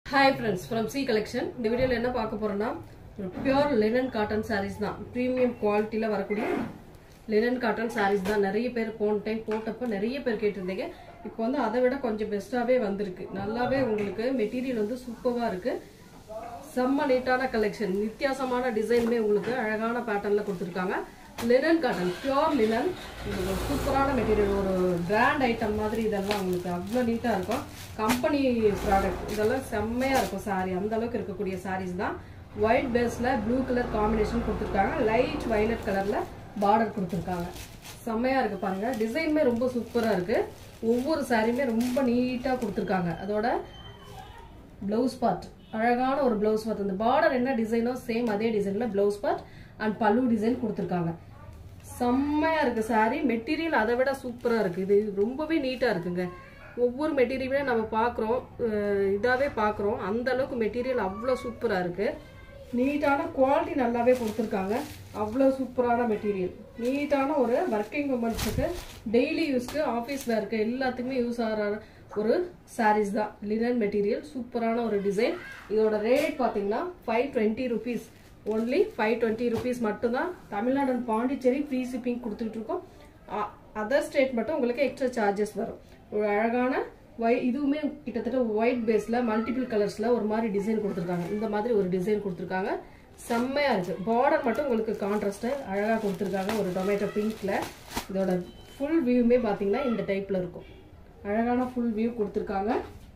hi friends from C collection இந்த வீடியோவில் என்ன பார்க்க போறோம்னா ஒரு பியூர் லினன் காட்டன் சாரீஸ் தான் ப்ரீமியம் குவாலிட்டியில் வரக்கூடிய லினன் காட்டன் சாரீஸ் தான் நிறைய பேர் போன டைம் போட்டப்போ நிறைய பேர் கேட்டிருந்தீங்க இப்போ வந்து அதை விட கொஞ்சம் பெஸ்ட்டாகவே வந்திருக்கு நல்லாவே உங்களுக்கு மெட்டீரியல் வந்து சூப்பராக இருக்குது செம்ம நீட்டான கலெக்ஷன் வித்தியாசமான டிசைனுமே உங்களுக்கு அழகான பேட்டர்னில் கொடுத்துருக்காங்க லினன் காட்டன் பியோர் லினன் உங்களுக்கு ஒரு சூப்பரான மெட்டீரியல் ஒரு பிராண்ட் ஐட்டம் மாதிரி இதெல்லாம் உங்களுக்கு அவ்வளோ நீட்டாக இருக்கும் கம்பெனி ப்ராடக்ட் இதெல்லாம் செம்மையாக இருக்கும் சாரி அந்த அளவுக்கு இருக்கக்கூடிய சாரீஸ் தான் ஒயிட் பேஸில் ப்ளூ கலர் காம்பினேஷன் கொடுத்துருக்காங்க லைட் வயலட் கலரில் பார்டர் கொடுத்துருக்காங்க செம்மையாக இருக்குது பாருங்கள் டிசைனுமே ரொம்ப சூப்பராக இருக்குது ஒவ்வொரு சாரியுமே ரொம்ப நீட்டாக கொடுத்துருக்காங்க அதோட ப்ளவுஸ் பார்ட் அழகான ஒரு ப்ளவுஸ் பார்ட் இந்த பார்டர் என்ன டிசைனோ சேம் அதே டிசைனில் blouse part and pallu design கொடுத்துருக்காங்க செம்மையா இருக்கு சாரி மெட்டீரியல் அதை விட சூப்பரா இருக்கு இது ரொம்பவே நீட்டா இருக்குங்க ஒவ்வொரு மெட்டீரியலுமே நம்ம பார்க்குறோம் இதாவே பார்க்குறோம் அந்த அளவுக்கு மெட்டீரியல் அவ்வளோ சூப்பரா இருக்கு நீட்டான குவாலிட்டி நல்லாவே கொடுத்துருக்காங்க அவ்வளோ சூப்பரான மெட்டீரியல் நீட்டான ஒரு ஒர்க்கிங் உமன்ஸுக்கு டெய்லி யூஸ்க்கு ஆஃபீஸ் வேர்க்கு எல்லாத்துக்குமே யூஸ் ஆகிற ஒரு சாரீஸ் தான் லினன் மெட்டீரியல் சூப்பரான ஒரு டிசைன் இதோட ரேட் பார்த்தீங்கன்னா five twenty rupees only five twenty rupees மட்டும்தான் Tamil Nadu and Pondicherry free shipping கொடுத்துட்டு இருக்கோம் அதர் ஸ்டேட் மட்டும் உங்களுக்கு எக்ஸ்ட்ரா சார்ஜஸ் வரும் ஒரு அழகான ஒய் இதுவுமே கிட்டத்தட்ட ஒயிட் பேஸில் மல்டிபிள் கலர்ஸில் ஒரு மாதிரி டிசைன் கொடுத்துருக்காங்க இந்த மாதிரி ஒரு டிசைன் கொடுத்துருக்காங்க செம்மையா இருக்கு பார்டர் மட்டும் உங்களுக்கு கான்ட்ராஸ்ட் அழகாக கொடுத்துருக்காங்க ஒரு டொமேட்டோ பிங்க்ல இதோட ஃபுல் வியூமே பார்த்தீங்கன்னா இந்த டைப்ல இருக்கும் அழகான ஃபுல் வியூ கொடுத்துருக்காங்க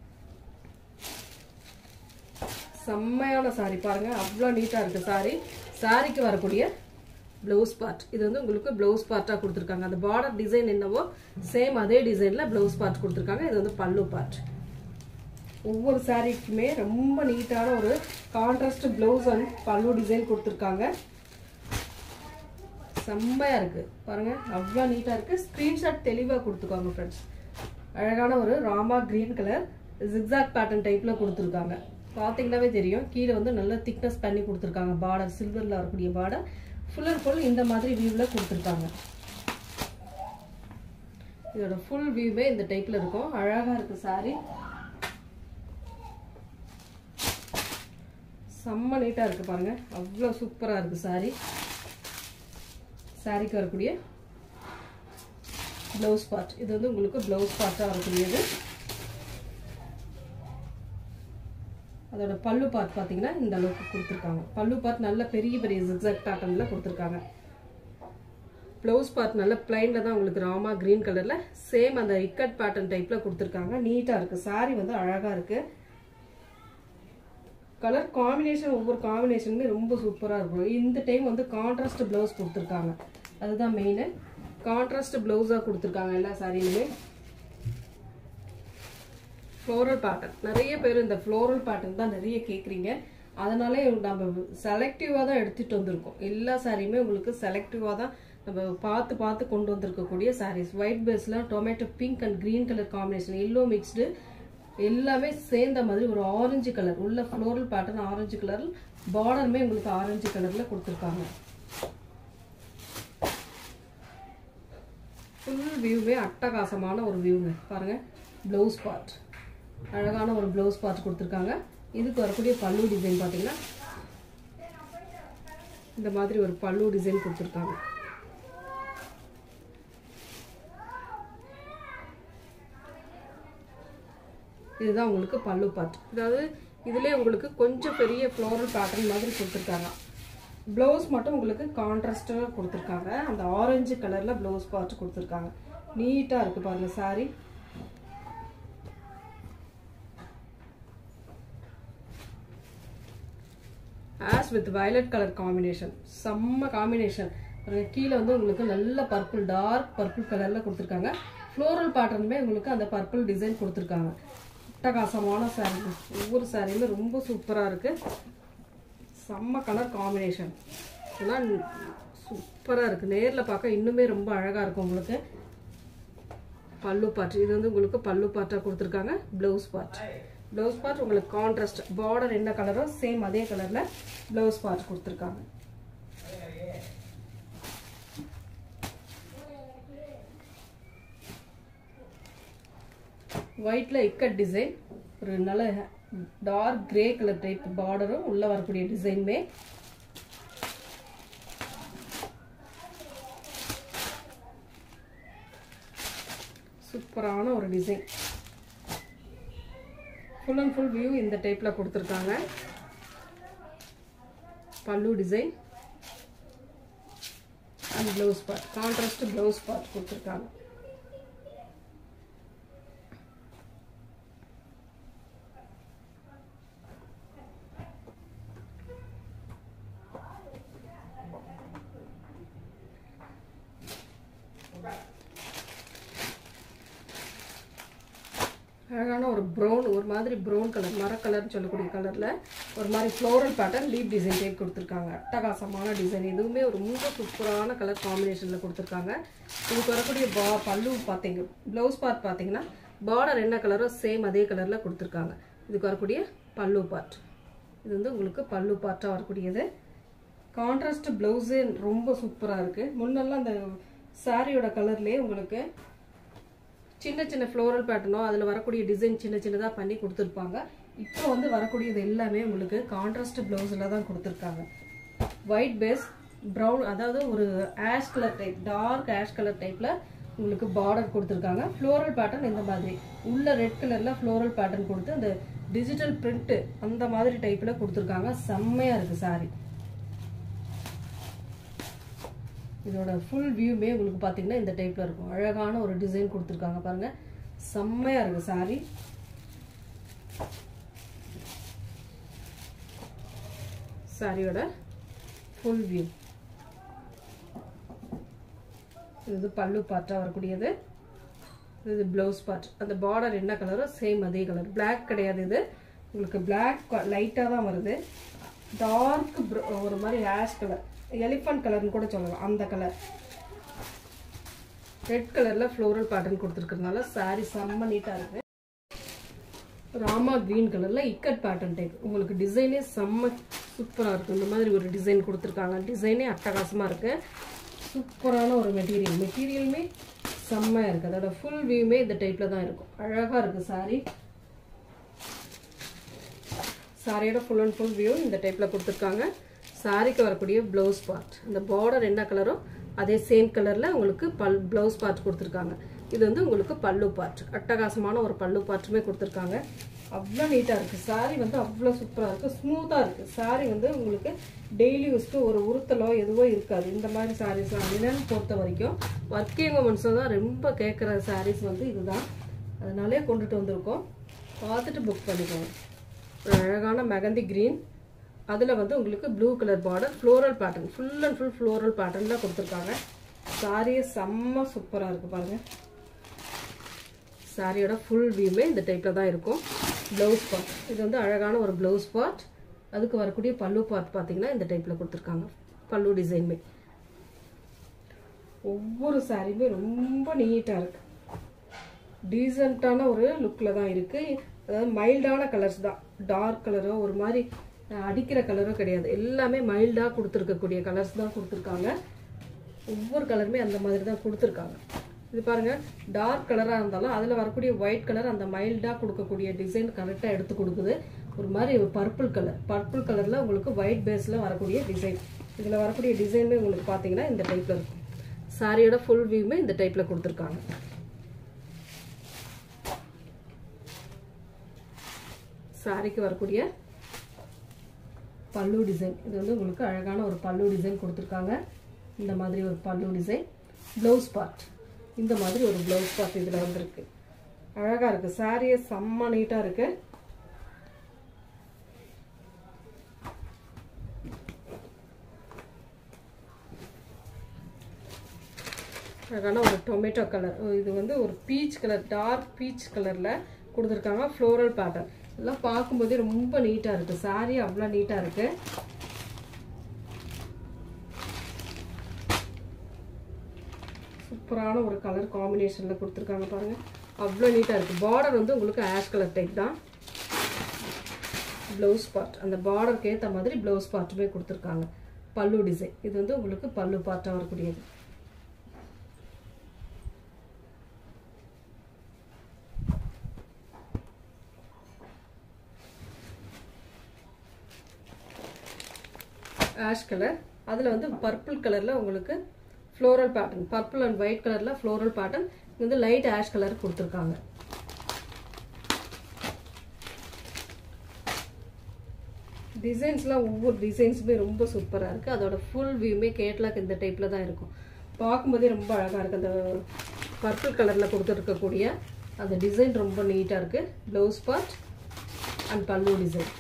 செம்மையான சாரி பாருங்க அவ்வளோ நீட்டாக இருக்கு சாரி சாரிக்கு வரக்கூடிய ப்ளவுஸ் பார்ட் இது வந்து உங்களுக்கு ப்ளவுஸ் பார்ட்டாக கொடுத்துருக்காங்க அந்த பார்டர் டிசைன் என்னவோ சேம் அதே டிசைனில் ப்ளவுஸ் பார்ட் கொடுத்துருக்காங்க இது வந்து பல்லு பார்ட் ஒவ்வொரு சாரிக்குமே ரொம்ப நீட்டான ஒரு contrast blouse and pallu design கொடுத்துருக்காங்க செம்மையா இருக்கு பாருங்க அவ்வளோ நீட்டா இருக்கு ஸ்கிரீன்ஷாட் தெளிவாக கொடுத்துக்கோங்க ஃப்ரெண்ட்ஸ் அழகான ஒரு Rama green colour zigzag pattern டைப்ல கொடுத்துருக்காங்க பார்த்தீங்கன்னாவே தெரியும் கீழே வந்து நல்ல திக்னஸ் பண்ணி கொடுத்துருக்காங்க பார்டர் சில்வரில் வரக்கூடிய பார்டர் ஃபுல் அண்ட் ஃபுல் இந்த மாதிரி வியூவில் கொடுத்துருக்காங்க இதோட ஃபுல் வியூவே இந்த டைப்ல இருக்கும் அழகா இருக்கு சாரி செம்ம நீட்டாக இருக்கு பாருங்க அவ்வளோ சூப்பராக இருக்கு சாரி சாரிக்கு வரக்கூடிய ப்ளவுஸ் பார்ட் இது வந்து உங்களுக்கு ப்ளவுஸ் பார்ட்டாக வரக்கூடியது அதோட பல்லு பார்ட் பார்த்தீங்கன்னா இந்த அளவுக்கு கொடுத்துருக்காங்க பல்லு பார்ட் நல்ல பெரிய பெரிய ஜிக்ஸாக் பேட்டர்னில் கொடுத்துருக்காங்க ப்ளவுஸ் பார்ட் நல்ல பிளைனில் தான் உங்களுக்கு ராமா க்ரீன் கலரில் சேம் அந்த இக்கட் பேட்டர்ன் டைப்பில் கொடுத்துருக்காங்க நீட்டாக இருக்குது சாரி வந்து அழகாக இருக்குது கலர் காம்பினேஷன் ஒவ்வொரு காம்பினேஷனுமே ரொம்ப சூப்பராக இருக்கும் இந்த டைம் வந்து கான்ட்ராஸ்ட் ப்ளவுஸ் கொடுத்துருக்காங்க அதுதான் மெயின் கான்ட்ராஸ்ட் ப்ளவுஸாக கொடுத்துருக்காங்க எல்லா சாரியிலுமே ஃப்ளோரல் பேட்டர்ன் நிறைய பேர் இந்த ஃப்ளோரல் பேட்டர்ன் தான் நிறைய கேட்குறீங்க அதனாலே நம்ம செலக்டிவாக தான் எடுத்துகிட்டு வந்திருக்கோம் எல்லா சாரியுமே உங்களுக்கு செலக்டிவாக தான் நம்ம பார்த்து பார்த்து கொண்டு வந்திருக்கக்கூடிய சாரீஸ் ஒயிட் பேஸில் tomato pink and green colour combination yellow mixed எல்லாமே சேர்ந்த மாதிரி ஒரு ஆரஞ்சு கலர் உள்ள ஃப்ளோரல் பேட்டர்ன் ஆரஞ்சு கலர் பார்டருமே உங்களுக்கு ஆரஞ்சு கலரில் கொடுத்துருக்காங்க ஃபுல் வியூவே அட்டகாசமான ஒரு வியூங்க பாருங்க ப்ளவுஸ் பார்ட் அழகான ஒரு ப்ளவுஸ் பார்ட் கொடுத்துருக்காங்க இதுக்கு வரக்கூடிய பல்லு டிசைன் பார்த்தீங்கன்னா இந்த மாதிரி ஒரு பல்லு டிசைன் கொடுத்துருக்காங்க இதுதான் உங்களுக்கு பல்லு பார்ட் அதாவது இதுலேயே உங்களுக்கு கொஞ்சம் பெரிய ஃப்ளோரல் பேட்டர்ன் மாதிரி கொடுத்துருக்காங்க ப்ளவுஸ் மட்டும் உங்களுக்கு கான்ட்ராஸ்டாக கொடுத்துருக்காங்க அந்த ஆரஞ்சு கலரில் ப்ளவுஸ் பார்ட் கொடுத்துருக்காங்க நீட்டாக இருக்குது பாருங்கள் sari as with violet colour combination செம்ம காம்பினேஷன் கீழே வந்து உங்களுக்கு நல்ல பர்பிள் டார்க் பர்பிள் கலரில் கொடுத்துருக்காங்க ஃப்ளோரல் பேட்டர்னுமே உங்களுக்கு அந்த பர்பிள் டிசைன் கொடுத்துருக்காங்க அட்டகாசமான சாரீ ஒவ்வொரு சாரியுமே ரொம்ப சூப்பராக இருக்குது செம்ம கலர் காம்பினேஷன் இதெல்லாம் சூப்பராக இருக்குது நேரில் பார்க்க இன்னுமே ரொம்ப அழகாக இருக்கும் உங்களுக்கு பல்லு பார்ட் இது வந்து உங்களுக்கு பல்லு பார்ட்டாக கொடுத்துருக்காங்க ப்ளவுஸ் பார்ட் ப்ளவுஸ் பார்ட் உங்களுக்கு கான்ட்ராஸ்ட் பார்டர் என்ன கலரோ சேம் அதே கலரில் ப்ளவுஸ் பார்ட் கொடுத்துருக்காங்க ஒயிட்டில் இக்கட் டிசைன் ஒரு நல்ல டார்க் கிரே கலர் டைப் பார்டரும் உள்ள வரக்கூடிய டிசைனுமே சூப்பரான ஒரு design full and full view இந்த டைப்பில் கொடுத்துருக்காங்க pallu design and blouse part contrast blouse part கொடுத்துருக்காங்க அழகான ஒரு ப்ரௌன் ஒரு மாதிரி ப்ரௌன் கலர் மர கலர்னு சொல்லக்கூடிய கலரில் ஒரு மாதிரி floral pattern leaf design type கொடுத்துருக்காங்க அட்டகாசமான டிசைன் இதுவுமே ஒரு ரொம்ப சூப்பரான கலர் காம்பினேஷனில் கொடுத்துருக்காங்க இதுக்கு வரக்கூடிய பா பல்லு பார்த்தீங்க ப்ளவுஸ் பார்ட் பார்த்தீங்கன்னா பார்டர் என்ன கலரோ சேம் அதே கலரில் கொடுத்துருக்காங்க இதுக்கு வரக்கூடிய பல்லு பார்ட் இது வந்து உங்களுக்கு பல்லு பார்ட்டாக வரக்கூடியது கான்ட்ராஸ்ட் ப்ளவுஸே ரொம்ப சூப்பராக இருக்குது முன்னெல்லாம் அந்த சாரியோட கலர்லேயே உங்களுக்கு சின்ன சின்ன ஃப்ளோரல் பேட்டர்னோ அதில் வரக்கூடிய டிசைன் சின்ன சின்னதாக பண்ணி கொடுத்துருப்பாங்க இப்போ வந்து வரக்கூடியது எல்லாமே உங்களுக்கு கான்ட்ராஸ்ட் ப்ளவுஸில் தான் கொடுத்துருக்காங்க ஒயிட் பேஸ் ப்ரௌன் அதாவது ஒரு ash colour type dark ash colour டைப்பில் உங்களுக்கு பார்டர் கொடுத்துருக்காங்க ஃப்ளோரல் பேட்டர்ன் இந்த மாதிரி உள்ள ரெட் கலரில் ஃப்ளோரல் பேட்டர்ன் கொடுத்து அந்த டிஜிட்டல் பிரிண்ட்டு அந்த மாதிரி டைப்பில் கொடுத்துருக்காங்க செம்மையாக இருக்குது சாரி இதோட ஃபுல் வியூமே உங்களுக்கு பார்த்தீங்கன்னா இந்த டைப்பில் இருக்கும் அழகான ஒரு டிசைன் கொடுத்துருக்காங்க பாருங்கள் செம்மையாக இருக்குது சாரி சாரியோட ஃபுல் வியூ இது பல்லு பார்ட்டாக வரக்கூடியது இது ப்ளவுஸ் பார்ட் அந்த பார்டர் என்ன கலரோ சேம் அதே கலர் Black கிடையாது இது உங்களுக்கு பிளாக் லைட்டாக தான் வருது டார்க் ஒரு மாதிரி ஆஷ் கலர் எலிஃபண்ட் கலர்னு கூட சொல்லலாம் அந்த கலர் ரெட் கலரில் ஃப்ளோரல் பேட்டர்ன் கொடுத்துருக்கறதுனால saree செம்ம நீட்டாக இருக்குது ராமா க்ரீன் கலரில் இக்கட் பேட்டர்ன் டைப் உங்களுக்கு டிசைனே செம்ம சூப்பராக இருக்கும் இந்த மாதிரி ஒரு டிசைன் கொடுத்துருக்காங்க டிசைனே அட்டகாசமாக இருக்குது சூப்பரான ஒரு மெட்டீரியல் மெட்டீரியலுமே செம்மையாக இருக்குது அதோட ஃபுல் வியூமே இந்த டைப்பில் தான் இருக்கும் அழகாக இருக்குது saree சாரியோட ஃபுல் அண்ட் ஃபுல் வியூ இந்த டைப்பில் கொடுத்துருக்காங்க சாரிக்கு வரக்கூடிய ப்ளவுஸ் பார்ட் இந்த பார்டர் என்ன கலரோ அதே சேம் கலரில் உங்களுக்கு பல் ப்ளவுஸ் பார்ட் கொடுத்துருக்காங்க இது வந்து உங்களுக்கு பல்லு பார்ட் அட்டகாசமான ஒரு பல்லு பார்ட்டுமே கொடுத்துருக்காங்க அவ்வளோ நீட்டாக இருக்குது சாரி வந்து அவ்வளோ சூப்பராக இருக்குது ஸ்மூத்தாக இருக்குது சாரி வந்து உங்களுக்கு டெய்லி யூஸ்க்கு ஒரு உறுத்தலோ எதுவோ இருக்காது இந்த மாதிரி சாரீஸ்லாம் என்னன்னு பொறுத்த வரைக்கும் ஒர்க்கிங் உமன்ஸை தான் ரொம்ப கேட்குற சாரீஸ் வந்து இதுதான் அதனாலே கொண்டுட்டு வந்திருக்கோம் பார்த்துட்டு புக் பண்ணிக்கோங்க ஒரு அழகான மெகந்தி க்ரீன் அதில் வந்து உங்களுக்கு blue colour border floral pattern full and full floral பேட்டர்னில் கொடுத்துருக்காங்க சாரியே செம்ம சூப்பராக இருக்குது பாருங்கள் சாரியோட ஃபுல் வியூமே இந்த டைப்பில் தான் இருக்கும் ப்ளவுஸ் பார்ட் இது வந்து அழகான ஒரு ப்ளவுஸ் பார்ட் அதுக்கு வரக்கூடிய பல்லு பார்ட் பார்த்தீங்கன்னா இந்த டைப்பில் கொடுத்துருக்காங்க பல்லு டிசைனுமே ஒவ்வொரு சாரியுமே ரொம்ப நீட்டாக இருக்குது டீசெண்டான ஒரு லுக்கில் தான் இருக்குது அதாவது மைல்டான கலர்ஸ் தான் டார்க் கலரோ ஒரு மாதிரி அஹ், அடிக்கிற கலரோ கிடையாது எல்லாமே மைல்டாக கொடுத்துருக்கக்கூடிய கலர்ஸ் தான் கொடுத்துருக்காங்க ஒவ்வொரு கலருமே அந்த மாதிரி தான் கொடுத்துருக்காங்க இது பாருங்க டார்க் கலராக இருந்தாலும் அதில் வரக்கூடிய ஒயிட் கலர் அந்த மைல்டாக கொடுக்கக்கூடிய டிசைன் கரெக்டாக எடுத்து கொடுக்குது ஒரு மாதிரி ஒரு பர்பிள் கலர் பர்பிள் கலரில் உங்களுக்கு ஒயிட் பேஸில் வரக்கூடிய டிசைன் இதில் வரக்கூடிய டிசைனுமே உங்களுக்கு பார்த்தீங்கன்னா இந்த டைப்பில் இருக்கும் சாரியோட ஃபுல் வியூமே இந்த டைப்பில் கொடுத்துருக்காங்க சாரிக்கு வரக்கூடிய பல்லு டிசைன் இது வந்து உங்களுக்கு அழகான ஒரு பல்லு டிசைன் கொடுத்துருக்காங்க இந்த மாதிரி ஒரு பல்லு டிசைன் ப்ளவுஸ் பார்ட் இந்த மாதிரி ஒரு ப்ளவுஸ் பார்ட் இதில் வந்திருக்கு அழகாக இருக்குது சாரியே செம்ம நீட்டாக இருக்குது அழகான ஒரு டொமேட்டோ கலர் இது வந்து ஒரு பீச் கலர் டார்க் பீச் கலரில் கொடுத்துருக்காங்க ஃப்ளோரல் பேட்டர்ன் எல்லாம் பார்க்கும்போதே ரொம்ப நீட்டாக இருக்குது சாரி அவ்வளோ நீட்டாக இருக்குது சூப்பரான ஒரு கலர் காம்பினேஷனில் கொடுத்துருக்காங்க பாருங்கள் அவ்வளோ நீட்டாக இருக்குது பார்டர் வந்து உங்களுக்கு ஆஷ் கலர் டைப் தான் ப்ளவுஸ் பார்ட் அந்த பார்டருக்கு ஏற்ற மாதிரி ப்ளவுஸ் பார்ட்டுமே கொடுத்துருக்காங்க பல்லு டிசைன் இது வந்து உங்களுக்கு பல்லு பார்ட்டாக வரக்கூடியது ஆஷ் கலர் அதில் வந்து பர்பிள் கலரில் உங்களுக்கு floral pattern purple and white கலரில் ஃப்ளோரல் பேட்டர்ன் வந்து லைட் ஆஷ் கலர் கொடுத்துருக்காங்க டிசைன்ஸ்லாம் ஒவ்வொரு டிசைன்ஸுமே ரொம்ப சூப்பராக இருக்குது அதோட ஃபுல் வியூமே கேட்லாக் இந்த டைப்பில் தான் இருக்கும் பார்க்கும்போதே ரொம்ப அழகாக இருக்குது அந்த பர்பிள் கலரில் கொடுத்துருக்கக்கூடிய அந்த டிசைன் ரொம்ப நீட்டாக இருக்குது blouse part and pallu design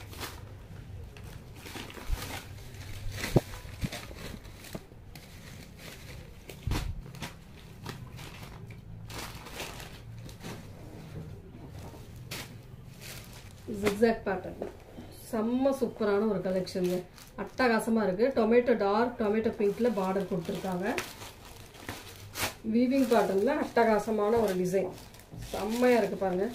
zigzag pattern செம்ம சூப்பரான ஒரு கலெக்ஷனுங்க அட்டகாசமாக இருக்குது டொமேட்டோ டார்க் டொமேட்டோ பிங்க்கில் பார்டர் கொடுத்துருக்காங்க வீவிங் பேட்டர்னில் அட்டகாசமான ஒரு டிசைன் செம்மையாக இருக்குது பாருங்கள்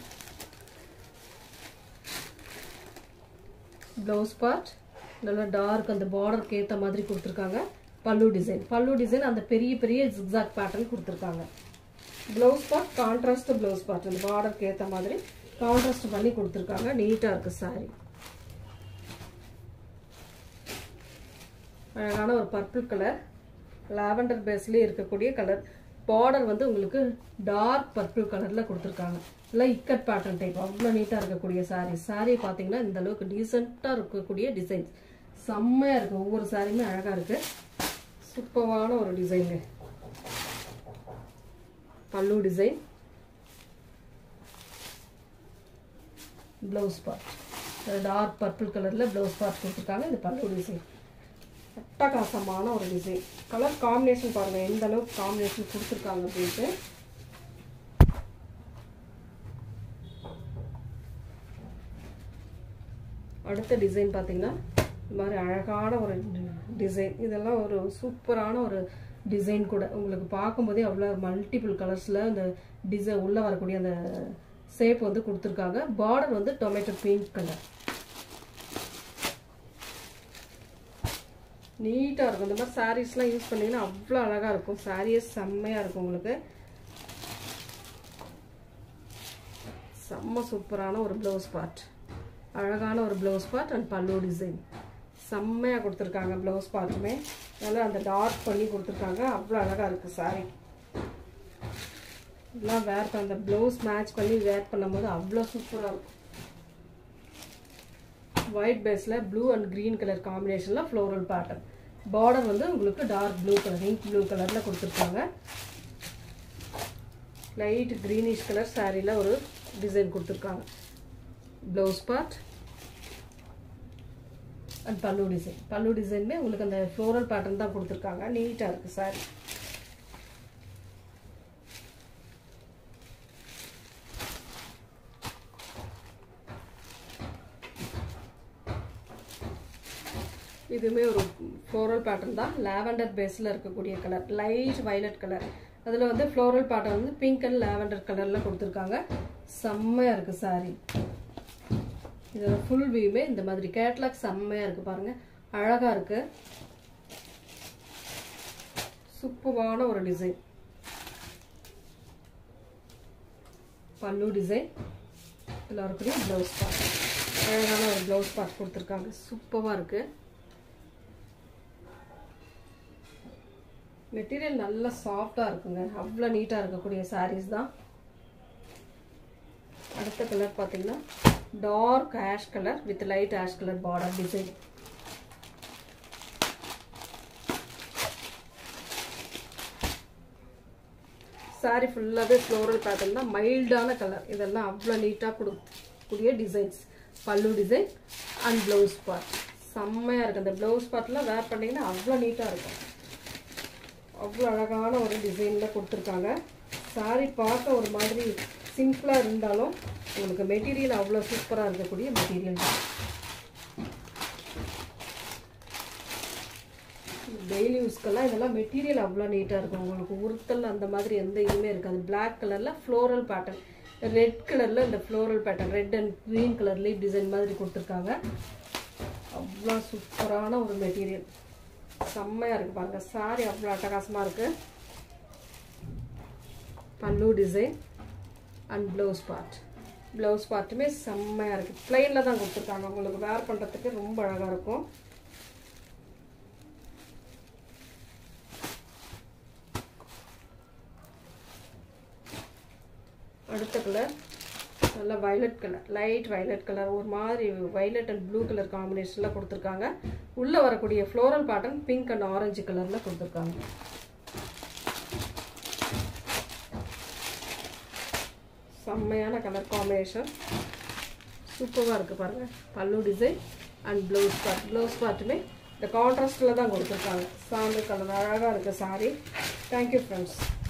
ப்ளவுஸ் பார்ட் நல்லா டார்க் அந்த பார்டருக்கு ஏற்ற மாதிரி கொடுத்துருக்காங்க பல்லு டிசைன் பல்லு டிசைன் அந்த பெரிய பெரிய ஜிக்ஸாக் பேட்டர்ன் கொடுத்துருக்காங்க blouse part contrast blouse part அந்த பார்டருக்கு ஏற்ற மாதிரி கான்ட்ராஸ்ட் பண்ணி கொடுத்துருக்காங்க நீட்டாக இருக்குது சாரி அழகான ஒரு பர்பிள் கலர் லாவெண்டர் பேஸ்லேயே இருக்கக்கூடிய கலர் பார்டர் வந்து உங்களுக்கு டார்க் பர்பிள் கலரில் கொடுத்துருக்காங்க இல்லை இக்கட் பேட்டர்ன் டைப் அவ்வளோ நீட்டாக இருக்கக்கூடிய சாரீ சாரீ பார்த்தீங்கன்னா இந்த அளவுக்கு டீசெண்டாக இருக்கக்கூடிய டிசைன்ஸ் செம்மையாக இருக்குது ஒவ்வொரு சாரியுமே அழகாக இருக்குது சூப்பரான ஒரு டிசைனுங்க pallu design blouse part dark purple கலரில் ப்ளவுஸ் பார்ட் கொடுத்துருக்காங்க இது பல்லு டிசைன் அட்டகாசமான ஒரு டிசைன் கலர் காம்பினேஷன் பாருங்கள் எந்த அளவுக்கு காம்பினேஷன் கொடுத்துருக்காங்க அப்படின்ட்டு அடுத்த டிசைன் பார்த்தீங்கன்னா இந்த மாதிரி அழகான ஒரு டிசைன் இதெல்லாம் ஒரு சூப்பரான ஒரு டிசைன் கூட உங்களுக்கு பார்க்கும்போதே அவ்வளோ மல்டிபிள் கலர்ஸில் இந்த டிசைன் உள்ளே வரக்கூடிய அந்த ஷேப் வந்து கொடுத்துருக்காங்க பார்டர் வந்து டொமேட்டோ பிங்க் கலர் நீட்டாக இருக்கும் இந்த மாதிரி சாரீஸ்லாம் யூஸ் பண்ணிங்கன்னா அவ்வளோ அழகாக இருக்கும் சாரியே செம்மையாக இருக்கும் உங்களுக்கு செம்ம சூப்பரான ஒரு ப்ளவுஸ் பார்ட் அழகான ஒரு blouse part and pallu design செம்மையாக கொடுத்துருக்காங்க ப்ளவுஸ் பார்ட்டுமே நல்லா அந்த டார்க் பண்ணி கொடுத்துருக்காங்க அவ்வளோ அழகாக இருக்குது சாரி இதெல்லாம் வேர் பண்ண அந்த ப்ளவுஸ் மேட்ச் பண்ணி வேர் பண்ணும்போது அவ்வளோ சூப்பராக இருக்கும் ஒயிட் பேஸில் ப்ளூ அண்ட் க்ரீன் கலர் காம்பினேஷனில் ஃப்ளோரல் பேட்டர்ன் பார்டர் வந்து உங்களுக்கு dark blue colour ink blue கலரில் கொடுத்துருக்காங்க லைட் க்ரீனிஷ் கலர் சாரியில் ஒரு டிசைன் கொடுத்துருக்காங்க blouse part and pallu design pallu டிசைனுமே உங்களுக்கு அந்த ஃப்ளோரல் பேட்டர்ன் தான் கொடுத்துருக்காங்க நீட்டாக இருக்குது சாரி இதுவுமே ஒரு ஃப்ளோரல் பேட்டர்ன் தான் லாவெண்டர் பேஸில் இருக்கக்கூடிய கலர் லைட் வயலட் கலர் அதில் வந்து ஃப்ளோரல் பேட்டர்ன் வந்து பிங்க் அண்ட் லாவெண்டர் கலரில் கொடுத்துருக்காங்க செம்மையாக இருக்குது சாரி இதோட ஃபுல் வியூமே இந்த மாதிரி கேட்லாக் செம்மையாக இருக்குது பாருங்கள் அழகாக இருக்குது சூப்பரான ஒரு டிசைன் பல்லு டிசைன் இதில் இருக்கக்கூடிய ப்ளவுஸ் பார்ட் அழகான ஒரு ப்ளவுஸ் பார்ட் கொடுத்துருக்காங்க சூப்பராக இருக்குது மெட்டீரியல் நல்லா சாஃப்டாக இருக்குங்க அவ்வளோ நீட்டாக இருக்கக்கூடிய சாரீஸ் தான் அடுத்த கலர் பார்த்தீங்கன்னா dark ash colour with light ash colour border design sari ஃபுல்லாகவே ஃப்ளோரல் பேட்டர்ன் தான் மைல்டான கலர் இதெல்லாம் அவ்வளோ நீட்டாக கொடுக்கக்கூடிய டிசைன்ஸ் பல்லு டிசைன் அண்ட் ப்ளவுஸ் பார்ட் செம்மையாக இருக்குது அந்த ப்ளவுஸ் பார்ட்லாம் வேர் பண்ணிங்கன்னா அவ்வளோ நீட்டாக இருக்கும் அவ்வளோ அழகான ஒரு டிசைனில் கொடுத்துருக்காங்க சாரி பார்க்க ஒரு மாதிரி சிம்பிளாக இருந்தாலும் உங்களுக்கு மெட்டீரியல் அவ்வளோ சூப்பராக இருக்கக்கூடிய மெட்டீரியல் தான் டெய்லி யூஸ்க்கெல்லாம் இதெல்லாம் மெட்டீரியல் அவ்வளோ நீட்டாக இருக்கும் உங்களுக்கு உருத்தல் அந்த மாதிரி எந்த இதுவுமே இருக்காது பிளாக் கலரில் ஃப்ளோரல் பேட்டர்ன் ரெட் கலரில் இந்த floral pattern red and green colour leaf design மாதிரி கொடுத்துருக்காங்க அவ்வளோ சூப்பரான ஒரு மெட்டீரியல் செம்மையாக இருக்குது பாருங்க சாரி அவ்வளோ அட்டகாசமாக இருக்குது pallu design and blouse part blouse பார்ட்டுமே செம்மையாக இருக்குது ப்ளைனில் தான் கொடுத்துருக்காங்க உங்களுக்கு வேர் பண்ணுறதுக்கு ரொம்ப அழகாக இருக்கும் அடுத்த கலர் நல்லா violet colour light violet colour ஒரு மாதிரி வயலட் அண்ட் ப்ளூ கலர் காம்பினேஷனில் கொடுத்துருக்காங்க உள்ளே வரக்கூடிய floral pattern pink and orange கலரில் கொடுத்துருக்காங்க செம்மையான கலர் காம்பினேஷன் சூப்பராக இருக்குது பாருங்கள் pallu design and blouse part blouse பார்ட்டுமே இந்த கான்ட்ராஸ்டில் தான் கொடுத்துருக்காங்க சாந்து கலர் அழகாக இருக்குது சாரி தேங்க்யூ ஃப்ரெண்ட்ஸ்